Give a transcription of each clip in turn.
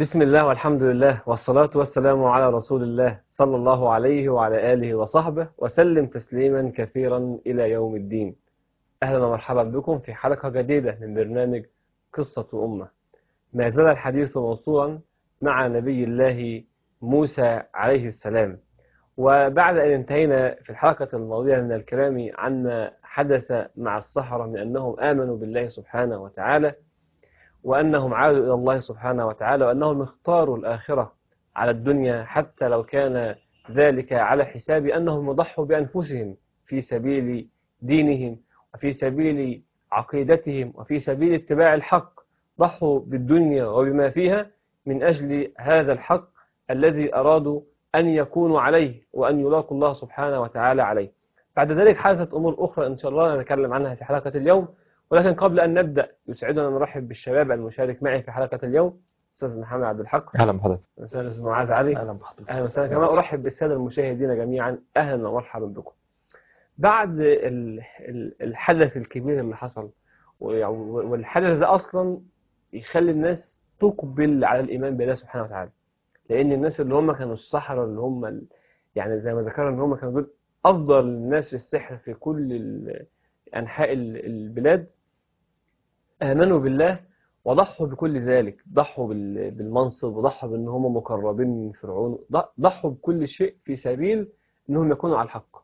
بسم الله والحمد لله والصلاة والسلام على رسول الله صلى الله عليه وعلى آله وصحبه وسلم تسليما كثيرا إلى يوم الدين أهلا ومرحبا بكم في حلقة جديدة من برنامج قصة أمة ما زال الحديث موصولا مع نبي الله موسى عليه السلام وبعد أن انتهينا في الحلقة الماضية من الكلام عن حدث مع السحرة من أنهم آمنوا بالله سبحانه وتعالى وأنهم عادوا إلى الله سبحانه وتعالى وأنهم اختاروا الآخرة على الدنيا حتى لو كان ذلك على حساب أنهم يضحوا بأنفسهم في سبيل دينهم وفي سبيل عقيدتهم وفي سبيل اتباع الحق ضحوا بالدنيا وبما فيها من أجل هذا الحق الذي أرادوا أن يكونوا عليه وأن يلاقوا الله سبحانه وتعالى عليه بعد ذلك حدثت أمور أخرى إن شاء الله نتكلم عنها في حلقة اليوم ولكن قبل أن نبدأ يسعدنا أن نرحب بالشباب المشارك معي في حلقة اليوم أستاذ محمد عبد الحق اهلا بحضرتك أستاذ معاذ علي اهلا بحضرتك أهلا وسهلا كما أرحب بالسادة المشاهدين جميعا أهلا ومرحبا بكم بعد ال- ال- الحدث الكبير اللي حصل و- والحدث ده أصلا يخلي الناس تقبل على الإيمان بالله سبحانه وتعالى لأن الناس اللي هم كانوا السحرة اللي هم ال- يعني زي ما ذكرنا إن هم كانوا دول أفضل الناس في السحر في كل ال- أنحاء ال- البلاد آمنوا بالله وضحوا بكل ذلك ضحوا بال- بالمنصب وضحوا بأن هم مقربين من فرعون ض- ضحوا بكل شيء في سبيل أنهم يكونوا على الحق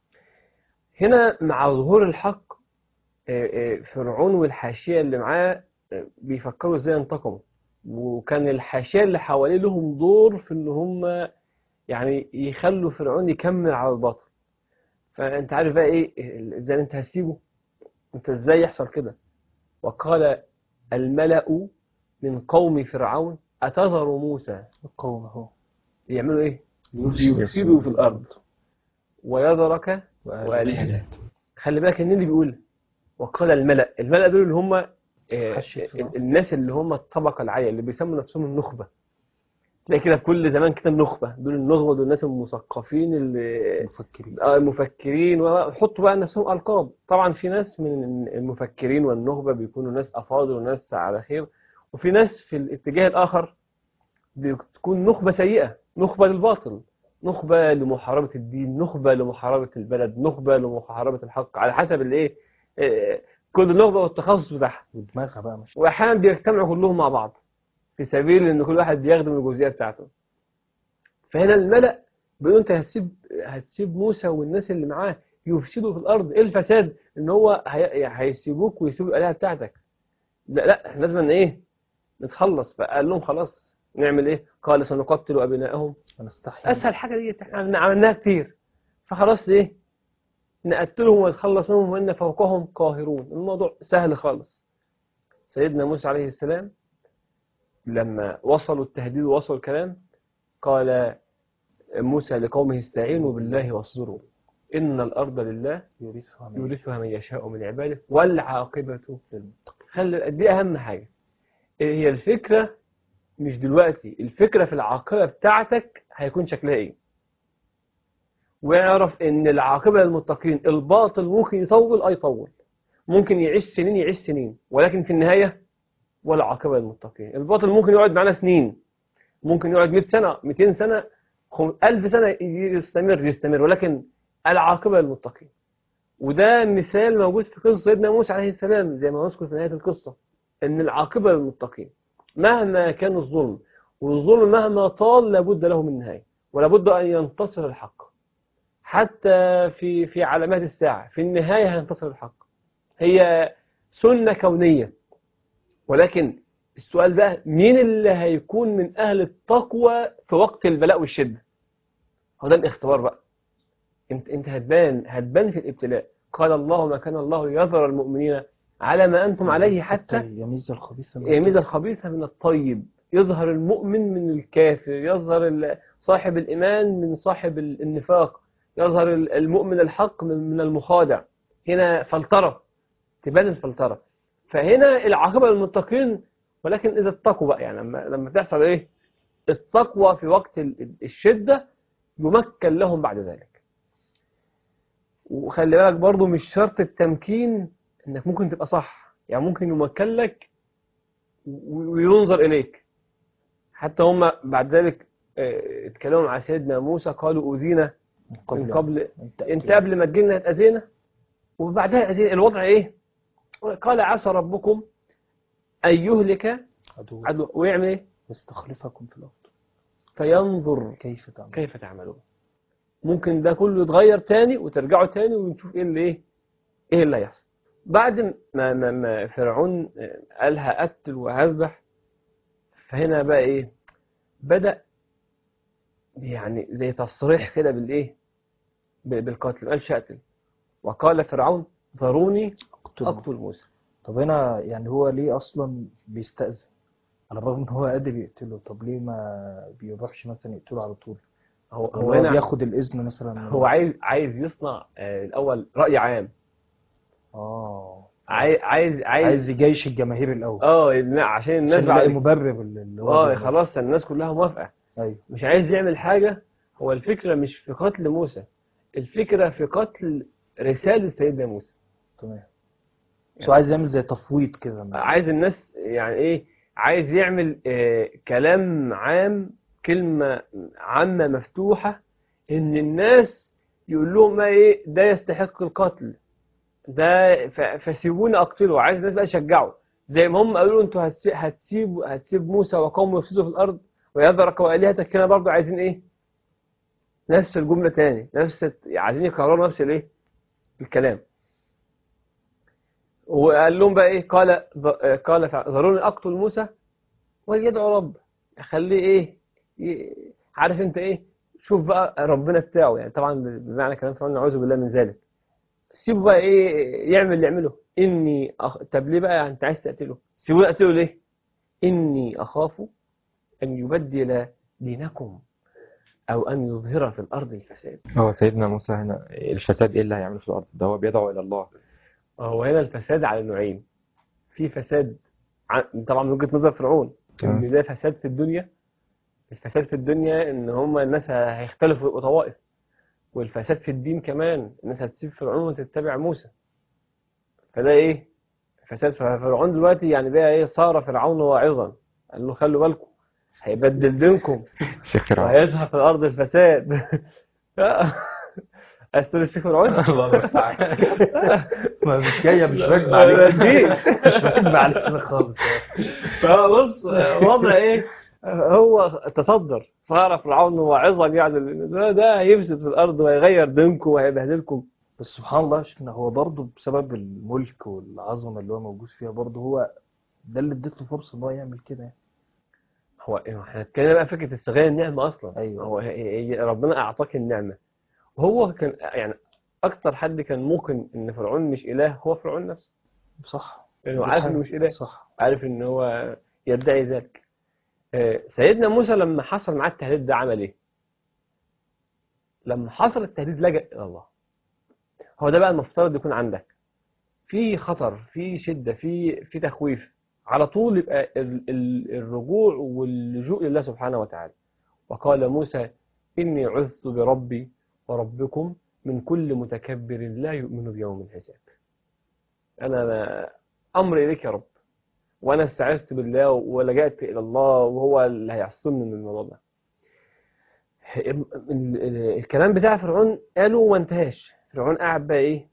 هنا مع ظهور الحق آه، آه، فرعون والحاشية اللي معاه آه، بيفكروا ازاي ينتقموا وكان الحاشية اللي حواليه لهم دور في ان هم يعني يخلوا فرعون يكمل على الباطل فانت عارف بقى ايه ازاي انت هتسيبه انت ازاي يحصل كده وقال الملأ من قوم فرعون أتذر موسى قومه يعملوا ايه يفسدوا في الأرض ويذرك وآلهتك خلي بالك ان اللي بيقول وقال الملأ الملأ دول اللي هم آه، حشية فرعون. الناس اللي هم الطبقة العالية اللي بيسموا نفسهم النخبة تلاقي كده في كل زمان كده النخبة دول النخبة دول الناس المثقفين اللي مفكرين آه، المفكرين وحطوا بقى نفسهم ألقاب طبعا في ناس من المفكرين والنخبة بيكونوا ناس أفاضل وناس على خير وفي ناس في الاتجاه الآخر بتكون نخبة سيئة نخبة للباطل نخبة لمحاربة الدين نخبة لمحاربة البلد نخبة لمحاربة الحق على حسب الايه آه، كل نخبة والتخصص بتاعها ودماغها بقى مش واحيانا بيجتمعوا كلهم مع بعض في سبيل ان كل واحد بيخدم الجزئيه بتاعته فهنا الملأ بيقولوا انت هتسيب هتسيب موسى والناس اللي معاه يفسدوا في الارض ايه الفساد ان هو هي- هيسيبوك ويسيبوا الالهه بتاعتك لا لا احنا لازم ايه نتخلص فقال لهم خلاص نعمل ايه قال سنقتل ابنائهم هنستحي اسهل حاجه دي احنا عملنا- عملناها كتير فخلاص ايه نقتلهم ونتخلص منهم وان فوقهم قاهرون الموضوع سهل خالص سيدنا موسى عليه السلام لما وصلوا التهديد ووصلوا الكلام قال موسى لقومه استعينوا بالله واصبروا إن الأرض لله يورثها من يورثها من يشاء من عباده والعاقبة للمتقين خلي دي أهم حاجة إيه هي الفكرة مش دلوقتي الفكرة في العاقبة بتاعتك هيكون شكلها إيه واعرف إن العاقبة للمتقين الباطل ممكن يطول أي يطول ممكن يعيش سنين يعيش سنين ولكن في النهاية ولا عاقبة للمتقين الباطل ممكن يقعد معانا سنين ممكن يقعد 100 سنة 200 سنة خم- 1000 سنة يستمر يستمر ولكن العاقبة للمتقين وده مثال موجود في قصة سيدنا موسى عليه السلام زي ما نذكر في نهاية القصة ان العاقبة للمتقين مهما كان الظلم والظلم مهما طال لابد له من نهاية ولابد أن ينتصر الحق حتى في في علامات الساعة في النهاية هينتصر الحق هي سنة كونية ولكن السؤال بقى مين اللي هيكون من أهل التقوى في وقت البلاء والشدة هو ده الاختبار بقى انت انت هتبان هتبان في الابتلاء قال الله ما كان الله يذر المؤمنين على ما أنتم عليه حتى يميز الخبيث من يميز الخبيث من الطيب يظهر المؤمن من الكافر يظهر ال- صاحب الإيمان من صاحب ال- النفاق يظهر ال- المؤمن الحق من من المخادع هنا فلترة تبان الفلترة فهنا العاقبة للمتقين ولكن إذا اتقوا بقى يعني لما لما تحصل إيه التقوى في وقت ال- الشدة يمكن لهم بعد ذلك وخلي بالك برضو مش شرط التمكين انك ممكن تبقى صح يعني ممكن يمكن لك و- وينظر اليك حتى هم بعد ذلك آه، اتكلموا مع سيدنا موسى قالوا أوذينا من قبل انت, انت قبل ما تجينا اتأذينا وبعدها أذينا الوضع ايه قال عسى ربكم أن يهلك عدو عدو ويعمل ايه يستخلفكم في الأرض فينظر كيف تعمل كيف تعملون ممكن ده كله يتغير تاني وترجعوا تاني ونشوف ايه اللي ايه ايه اللي هيحصل بعد ما, ما, ما فرعون قال هقتل وهذبح فهنا بقى ايه بدأ يعني زي تصريح كده بالايه ب- بالقتل ما قالش اقتل وقال فرعون ذروني اقتل اقتل موسى طب هنا يعني هو ليه أصلا بيستأذن على الرغم إن هو قادر يقتله طب ليه ما بيروحش مثلا يقتله على طول هو هو, هو هنا بياخد الإذن مثلا من- هو عايز عايز يصنع آه، الاول رأي عام اه عايز عايز عايز عايز يجيش الجماهير الأول اه النا- عشان الناس عشان يلاقي بعد مبرر اللي هو اه بيعمله. خلاص الناس كلها موافقة ايوه مش عايز يعمل حاجة هو الفكرة مش في قتل موسى الفكرة في قتل رسالة سيدنا موسى تمام بس هو عايز يعمل زي تفويض كده عايز الناس يعني ايه عايز يعمل آه كلام عام كلمة عامة مفتوحة ان الناس يقول لهم ما ايه ده يستحق القتل ده ف- فسيبوني اقتله عايز الناس بقى يشجعوا زي ما هم قالوا انتوا هتسي- هتسيب هتسيب موسى وقومه يفسدوا في الارض ويذرك والهتك هنا برضه عايزين ايه نفس الجملة تاني نفس الت- عايزين يكرروا نفس الايه الكلام وقال لهم بقى ايه قال ض- قال فع- ذروني اقتل موسى وليدعو رب خليه ايه ي- عارف انت ايه شوف بقى ربنا بتاعه يعني طبعا بمعنى كلام فرعون نعوذ بالله من ذلك سيبه بقى ايه يعمل اللي يعمله اني أخ... طب ليه بقى انت عايز تقتله سيبوه اقتله ليه اني اخاف ان يبدل دينكم او ان يظهر في الارض الفساد هو سيدنا موسى هنا الفساد ايه اللي هيعمله في الارض ده هو بيدعو الى الله هو هنا الفساد على نوعين في فساد ع- طبعا من وجهة نظر فرعون تمام. ان ده فساد في الدنيا الفساد في الدنيا ان هم الناس هيختلفوا يبقوا طوائف والفساد في الدين كمان الناس هتسيب فرعون وتتبع موسى فده ايه فساد فرعون دلوقتي يعني بقى ايه صار فرعون واعظا قال له خلوا بالكم هيبدل دينكم شيخ فرعون وهيظهر في الارض الفساد استر الشيخ فرعون الله المستعان. ما مش جايه مش راكبه ما عليك تجيش. مش راكبه عليك كده خالص فبص وضع ايه هو تصدر صار فرعون واعظا يعني ده, ده هيفسد في الارض وهيغير دينكم وهيبهدلكم بس سبحان الله شفنا هو برضه بسبب الملك والعظمه اللي هو موجود فيها برضه هو ده اللي اديت له فرصه ان هو يعمل كده يعني. هو احنا اتكلمنا بقى فكره استغلال النعمه اصلا أيوة. هو هي- هي- ربنا اعطاك النعمه وهو كان يعني اكتر حد كان موقن ان فرعون مش اله هو فرعون نفسه صح لانه دي عارف حاجة. انه مش اله صح عارف ان هو يدعي ذلك آه، سيدنا موسى لما حصل معاه التهديد ده عمل ايه لما حصل التهديد لجأ الى الله هو ده بقى المفترض يكون عندك في خطر في شدة في في تخويف على طول يبقى ال- ال- الرجوع واللجوء لله سبحانه وتعالى وقال موسى إني عذت بربي وربكم من كل متكبر لا يؤمن بيوم الحساب أنا ما أمر إليك يا رب وأنا استعذت بالله ولجأت إلى الله وهو اللي هيعصمني من الموضوع ده ال- ال- الكلام بتاع فرعون قالوا وما انتهاش فرعون قاعد بقى ايه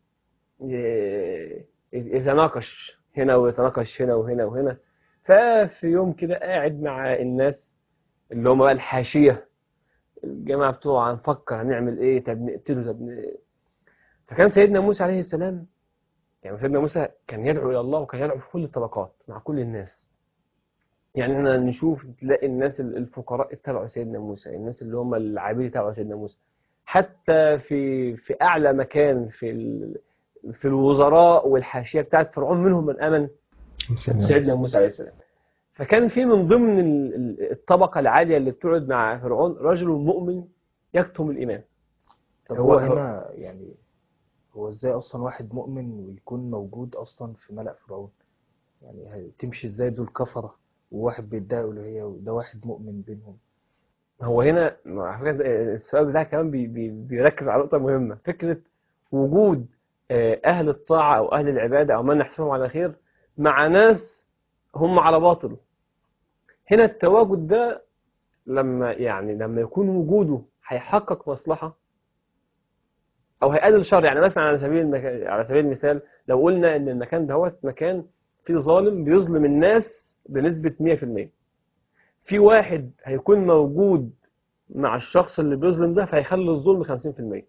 ي- يتناقش هنا ويتناقش هنا وهنا وهنا ففي يوم كده قاعد مع الناس اللي هم بقى الحاشية الجماعة بتوع هنفكر هنعمل ايه طب نقتله طب ن- فكان سيدنا موسى عليه السلام يعني سيدنا موسى كان يدعو إلى الله وكان يدعو في كل الطبقات مع كل الناس يعني احنا نشوف تلاقي الناس الفقراء اتبعوا سيدنا موسى الناس اللي هم العابدين اتبعوا سيدنا موسى حتى في في اعلى مكان في ال... في الوزراء والحاشيه بتاعت فرعون منهم من امن سيدنا موسى عليه السلام فكان في من ضمن ال- ال- الطبقه العاليه اللي بتقعد مع فرعون رجل مؤمن يكتم الايمان طب هو- هو هو- هنا يعني هو ازاي اصلا واحد مؤمن ويكون موجود اصلا في ملأ فرعون يعني هتمشي ازاي دول كفرة وواحد بيدعي الوهية وده واحد مؤمن بينهم هو هنا على فكرة السؤال بتاعك كمان بي بي بيركز على نقطة مهمة فكرة وجود آه، أهل الطاعة أو أهل العبادة أو من نحسبهم على خير مع ناس هم على باطل هنا التواجد ده لما يعني لما يكون وجوده هيحقق مصلحة أو هيقلل شر يعني مثلا على سبيل المك... على سبيل المثال لو قلنا إن المكان دوت مكان فيه ظالم بيظلم الناس بنسبة 100% في واحد هيكون موجود مع الشخص اللي بيظلم ده فهيخلي الظلم 50%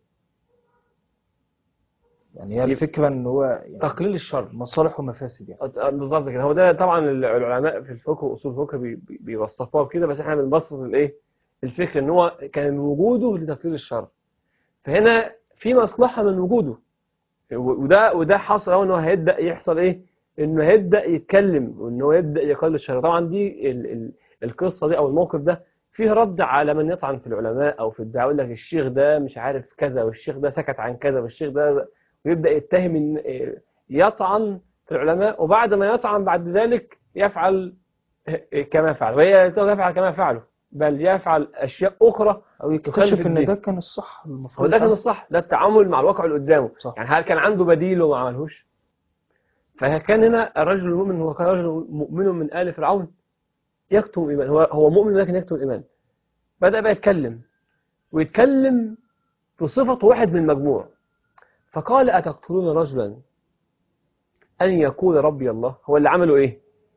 يعني هي يبقى- الفكرة ان هو يعني تقليل الشر مصالح ومفاسد يعني أه، بالظبط كده هو ده طبعا العلماء في الفقه واصول الفقه بي- بي- بيوصفوها كده بس احنا بنبسط الايه الفكر ان هو كان وجوده لتقليل الشر فهنا في مصلحه من وجوده و- وده وده حصل اهو ان هو هيبدا يحصل ايه انه هيبدا يتكلم وان هو يبدا يقلل الشر طبعا دي ال ال القصه دي او الموقف ده فيه رد على من يطعن في العلماء او في الدعوه يقول لك الشيخ ده مش عارف كذا والشيخ ده سكت عن كذا والشيخ ده ويبدا يتهم ان إيه، يطعن في العلماء وبعد ما يطعن بعد ذلك يفعل كما فعل وهي لا يفعل كما فعلوا بل يفعل اشياء اخرى او تخالف يكتشف ان الدين. ده كان الصح هو المفروض ده كان يفعله. الصح ده التعامل مع الواقع اللي قدامه صح. يعني هل كان عنده بديل وما عملهوش فكان هنا الرجل المؤمن هو كان رجل مؤمن من آل فرعون يكتم إيمان هو هو مؤمن لكن يكتم الإيمان بدأ بقى يتكلم ويتكلم بصفة واحد من مجموع فقال أتقتلون رجلا أن يقول ربي الله هو اللي عمله إيه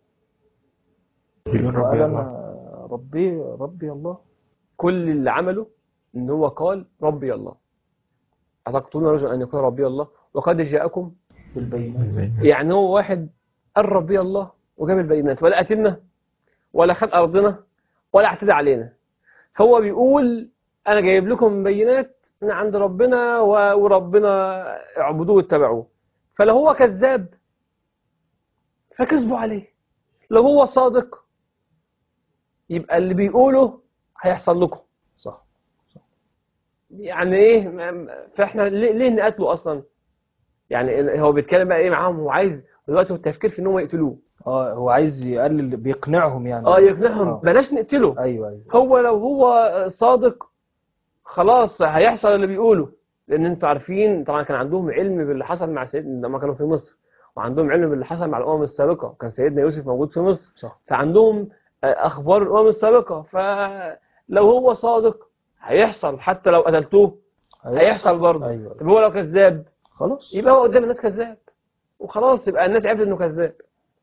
بيقول وقال ربي الله انا ربي ربي الله كل اللي عمله ان هو قال ربي الله أتقتلون رجلا أن يقول ربي الله وقد جاءكم بالبينات يعني هو واحد قال ربي الله وجاب البينات ولا قتلنا ولا خد أرضنا ولا اعتدى علينا هو بيقول أنا جايب لكم بينات من عند ربنا و- وربنا اعبدوه واتبعوه فلو هو كذاب فكذبوا عليه لو هو صادق يبقى اللي بيقوله هيحصل لكم صح يعني ايه م- فاحنا ليه, ليه نقتله اصلا يعني هو بيتكلم بقى ايه معاهم هو عايز دلوقتي هو التفكير في ان هم يقتلوه اه هو عايز يقلل بيقنعهم يعني اه يقنعهم آه. بلاش نقتله ايوه ايوه هو لو هو صادق خلاص هيحصل اللي بيقوله لان انتوا عارفين طبعا كان عندهم علم باللي حصل مع سيدنا لما كانوا في مصر وعندهم علم باللي حصل مع الامم السابقه كان سيدنا يوسف موجود في مصر صح فعندهم آه، اخبار الامم السابقه فلو هو صادق هيحصل حتى لو قتلتوه هيحصل برضه ايوه طب هو لو كذاب خلاص يبقى هو قدام الناس كذاب وخلاص يبقى الناس عرفت انه كذاب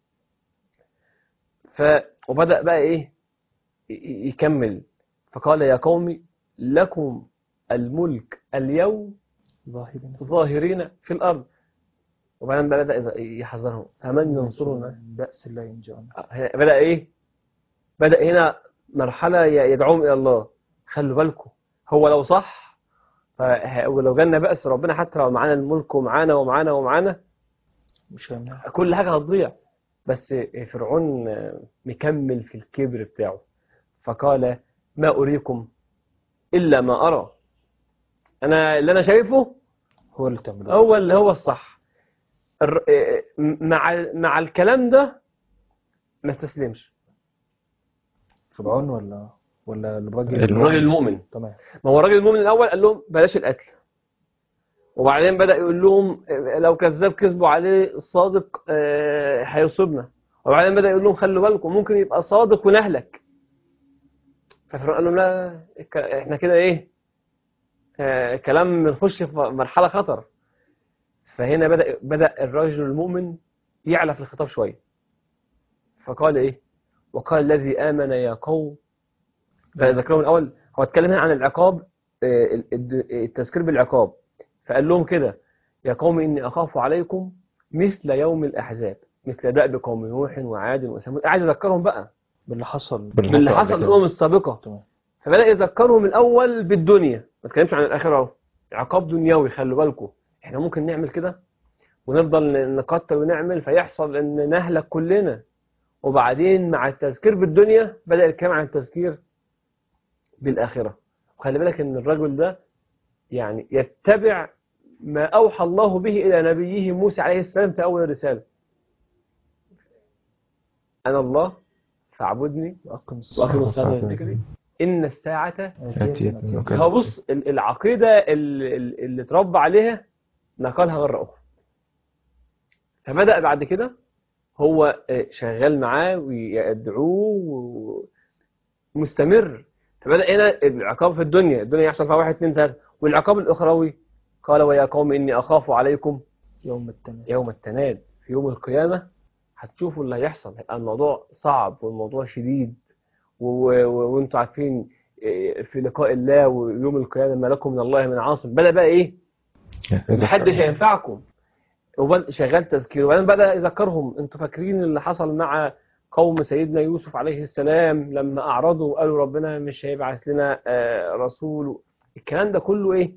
ف وبدأ بقى ايه ي- ي- يكمل فقال يا قوم لكم الملك اليوم ظاهرين ظاهرين في الارض وبعدين بقى بدأ يحذرهم فمن ينصرنا بأس الله إن جاءنا هنا- بدأ ايه بدأ هنا مرحلة ي- يدعوهم الى الله خلوا بالكم هو لو صح فه- ولو جالنا بأس ربنا حتى لو معانا الملك ومعانا ومعانا ومعانا مش هيمنع كل حاجة هتضيع بس فرعون مكمل في الكبر بتاعه فقال ما أريكم إلا ما أرى أنا اللي أنا شايفه هو اللي تعمله هو اللي هو الصح الر- مع مع الكلام ده ما استسلمش فرعون ولا ولا الراجل الراجل المؤمن تمام ما هو الراجل المؤمن الأول قال لهم بلاش القتل وبعدين بدأ يقول لهم لو كذاب كذبوا عليه الصادق آه، هيصيبنا وبعدين بدأ يقول لهم خلوا بالكم ممكن يبقى صادق ونهلك ففرعون قال لهم لا الك- احنا كده ايه آه، كلام بنخش في مرحلة خطر فهنا بدأ بدأ الرجل المؤمن يعلى في الخطاب شوية فقال ايه وقال الذي آمن يا قوم ذكرهم الأول هو اتكلم هنا عن العقاب آه، ال- الد- التذكير بالعقاب فقال لهم كده يا قوم إني أخاف عليكم مثل يوم الأحزاب مثل دأب قوم نوح وعاد وثمود قاعد يذكرهم بقى باللي حصل باللي حصل قبل الأمم السابقة تمام فبدأ يذكرهم الأول بالدنيا ما تكلمش عن الآخرة أهو عقاب دنيوي خلوا بالكم إحنا ممكن نعمل كده ونفضل نقتل ونعمل فيحصل إن نهلك كلنا وبعدين مع التذكير بالدنيا بدأ الكلام عن التذكير بالآخرة وخلي بالك إن الرجل ده يعني يتبع ما أوحى الله به إلى نبيه موسى عليه السلام في أول الرسالة أنا الله فاعبدني وأقم الصلاة وأقم الصلاة والذكر إن الساعة آتية من آتية. هو بص ال- العقيدة اللي, اللي اتربى عليها نقلها مرة أخرى فبدأ بعد كده هو آه، شغال معاه ويدعوه و- مستمر فبدأ هنا العقاب في الدنيا الدنيا يحصل فيها واحد اثنين ثلاثة والعقاب الأخروي قال ويا قوم إني أخاف عليكم يوم التناد يوم التناد في يوم القيامة هتشوفوا اللي هيحصل هيبقى الموضوع صعب والموضوع شديد و- و- و- وانتوا عارفين إيه، في لقاء الله ويوم القيامة ما لكم من الله من عاصم بدأ بقى ايه محدش هينفعكم وبدأ شغال تذكير وبعدين بدأ يذكرهم انتوا فاكرين اللي حصل مع قوم سيدنا يوسف عليه السلام لما أعرضوا وقالوا ربنا مش هيبعث لنا آه، رسول الكلام ده كله ايه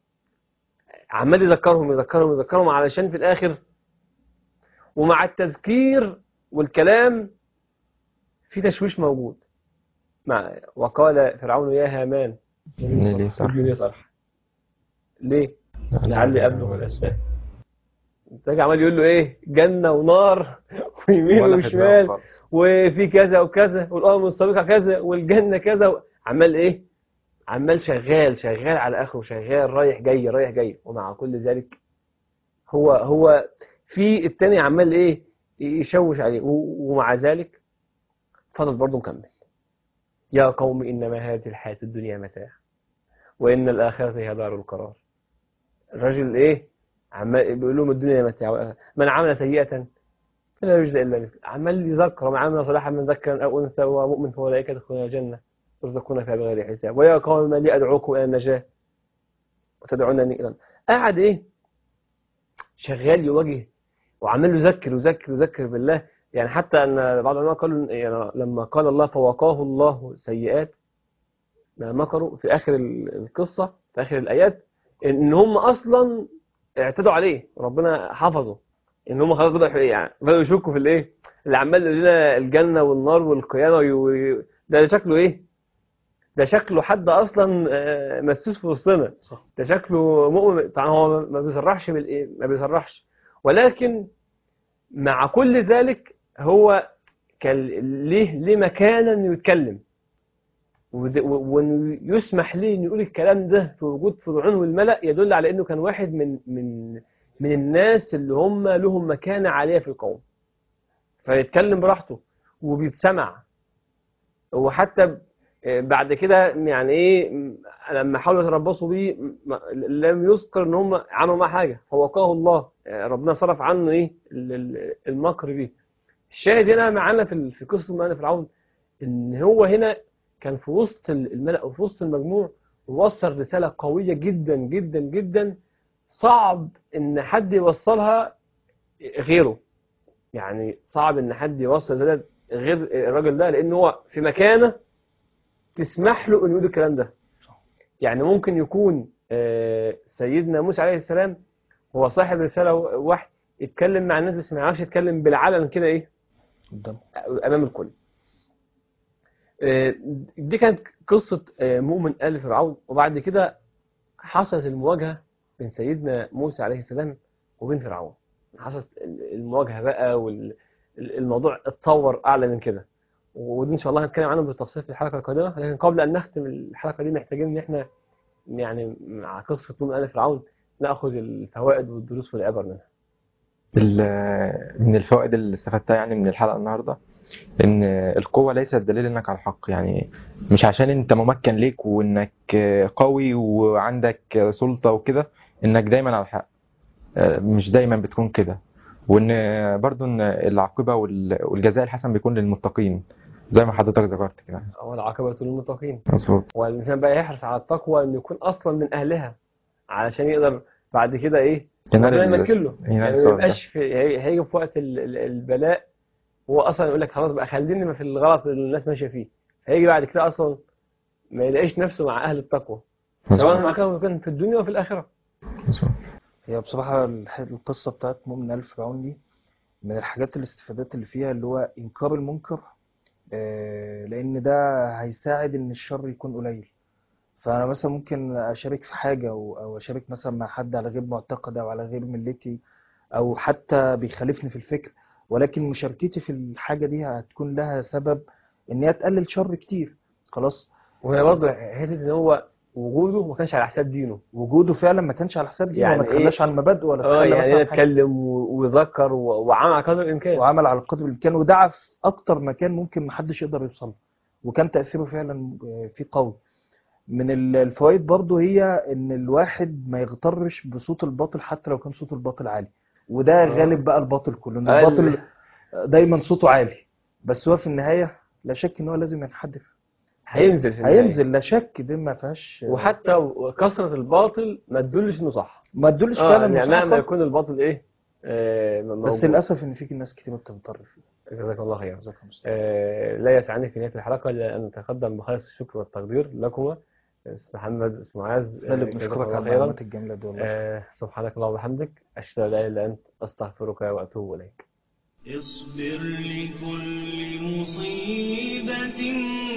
عمال يذكرهم يذكرهم يذكرهم علشان في الآخر ومع التذكير والكلام في تشويش موجود مع وقال فرعون يا هامان إن لي صرح. خذ لي صرح ليه لعلي أبلغ الأسباب تاجي عمال يقول له ايه جنة ونار ويمين ولا في دماغه وشمال خالص. وفي كذا وكذا والأمم السابقة كذا والجنة كذا و- عمال ايه عمال شغال شغال على اخره شغال رايح جاي رايح جاي ومع كل ذلك هو هو في التاني عمال ايه يشوش عليه و- ومع ذلك فضل برضه مكمل يا قوم انما هذه الحياة الدنيا متاع وان الاخرة هي دار القرار الراجل ايه عمال بيقول لهم الدنيا متاع من عمل سيئة فلا يجزى الا مثل عمال يذكر ومن عمل صالحا من ذكر او انثى وهو مؤمن فاولئك يدخلون الجنه يرزقون فيها بغير حساب ويا قوم ما لي ادعوكم الى النجاه وتدعونني الى قاعد ايه شغال يواجه وعمال يذكر يذكر يذكر بالله يعني حتى ان بعض العلماء قالوا إن- يعني لما قال الله فوقاه الله سيئات ما مكروا في اخر ال- القصه في اخر الايات ان هم اصلا اعتدوا عليه ربنا حفظه ان هم خلاص بدأوا يعني بدأوا يشكوا في الايه اللي عمال يقول لنا الجنة والنار والقيامة وي- ده شكله ايه ده شكله حد اصلا آه، مسوس في وسطنا صح. ده شكله مؤمن طبعا هو ما بيصرحش بالايه ما بيصرحش ولكن مع كل ذلك هو كان ليه ليه مكانه انه يتكلم ود- و- وانه يسمح ليه انه يقول الكلام ده في وجود فرعون والملأ يدل على انه كان واحد من من من الناس اللي هم لهم مكانة عالية في القوم فيتكلم براحته وبيتسمع وحتى ب- بعد كده يعني ايه م- لما حاولوا يتربصوا بيه م- لم يذكر ان هم عملوا معاه حاجه فوقاه الله ربنا صرف عنه ايه ال- ال- المكر بيه الشاهد هنا معانا في ال- في قصه معانا فرعون ان هو هنا كان في وسط ال- الملأ وفي وسط المجموع ووصل رساله قويه جدا جدا جدا صعب ان حد يوصلها غيره يعني صعب ان حد يوصل رساله غير الراجل ده لان هو في مكانه تسمح له انه يقول الكلام ده يعني ممكن يكون آه، سيدنا موسى عليه السلام هو صاحب رساله وحي يتكلم مع الناس بس ما يعرفش يتكلم بالعلن كده ايه قدامه امام الكل آه، دي كانت قصة آه، مؤمن آل فرعون وبعد كده حصلت المواجهة بين سيدنا موسى عليه السلام وبين فرعون حصلت المواجهة بقى والموضوع اتطور أعلى من كده ودي إن شاء الله هنتكلم عنه بالتفصيل في الحلقة القادمة لكن قبل أن نختم الحلقة دي محتاجين إن إحنا يعني مع قصة مؤمن آل فرعون نأخذ الفوائد والدروس والعبر منها ال- من الفوائد اللي استفدتها يعني من الحلقة النهاردة إن القوة ليست دليل إنك على الحق يعني مش عشان أنت ممكن ليك وإنك قوي وعندك سلطة وكده إنك دايما على الحق مش دايما بتكون كده وإن برضو إن العاقبة وال- والجزاء الحسن بيكون للمتقين زي ما حضرتك ذكرت كده هو العاقبة للمتقين مظبوط والإنسان بقى يحرص على التقوى إنه يكون أصلا من أهلها علشان يقدر بعد كده إيه ينال ربنا ال- يمكن له ينال يعني ما الثواب ده. يبقاش في هي- هيجي في وقت ال- ال- البلاء هو أصلا يقول لك خلاص بقى خليني ما في الغلط اللي الناس ماشية فيه هيجي بعد كده أصلا ما يلاقيش نفسه مع أهل التقوى سواء مظبوط ما كان كان في الدنيا وفي الآخرة مظبوط هي بصراحة الح- القصة بتاعت مؤمن آل فرعون دي من الحاجات الاستفادات اللي فيها اللي هو إنكار المنكر آه، لأن ده هيساعد إن الشر يكون قليل فأنا مثلا ممكن أشارك في حاجة أو أو أشارك مثلا مع حد على غير معتقد أو على غير ملتي أو حتى بيخالفني في الفكر ولكن مشاركتي في الحاجة دي هتكون لها سبب إن هي تقلل شر كتير خلاص وهي برضه حتة إن هو وجوده ما كانش على حساب دينه وجوده فعلا ما كانش على حساب دينه يعني وما تخلاش عن مبادئه ولا اه تخلى يعني مثلا عن حاجة. اتكلم و- وذكر و- وعمل على قدر الإمكان وعمل على قدر الامكان ودعا في اكتر مكان ممكن محدش يقدر يوصل له وكان تأثيره فعلا آه، فيه قوي من ال- الفوائد برضو هي ان الواحد ما يغترش بصوت الباطل حتى لو كان صوت الباطل عالي وده آه. غالب بقى الباطل كله ان قال- الباطل دايما صوته عالي بس هو في النهاية لا شك ان هو لازم ينحدر هينزل في النهاية. هينزل لا شك دي ما فيهاش وحتى كثرة الباطل ما تدلش انه صح ما تدلش اه فعلا يعني إنه صح مهما يكون الباطل ايه آه بس موجود. للاسف ان في ناس كتير بتضطر فيه جزاك الله خير جزاك الله خير. آه لا يسعني في نهاية الحلقة إلا أن أتقدم بخالص الشكر والتقدير لكما أستاذ محمد أستاذ معاذ احنا اللي آه، جزاك بنشكرك الله على خيرا المعلومات الجميله دي والله آه سبحانك اللهم وبحمدك أشهد أن لا إله إلا أنت أستغفرك وأتوب إليك اصبر لكل مصيبة